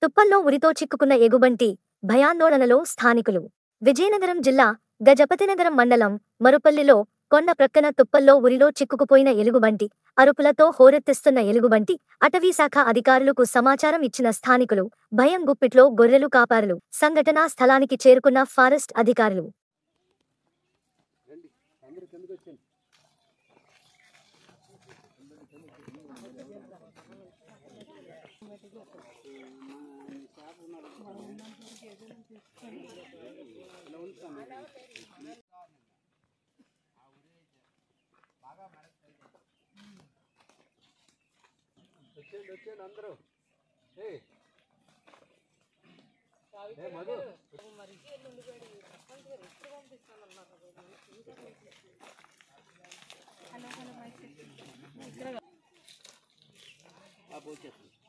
తుప్పల్లో ఉరితో చిక్కుకున్న ఎగుబంటి భయాందోళనలో స్థానికులు విజయనగరం జిల్లా గజపతినగరం మండలం మరుపల్లిలో కొండ ప్రక్కన తుప్పల్లో ఉరిలో చిక్కుకుపోయిన ఎలుగుబంటి అరుపులతో హోరెత్తిస్తున్న ఎలుగుబంటి అటవీశాఖ అధికారులకు సమాచారం ఇచ్చిన స్థానికులు భయం గుప్పిట్లో గొర్రెలు కాపారులు సంఘటనా స్థలానికి చేరుకున్న ఫారెస్ట్ అధికారులు వచ్చేయండి వచ్చేయండి అందరూ ఏయ్ ఏ మధు ఆ, పోసేస్తుంది.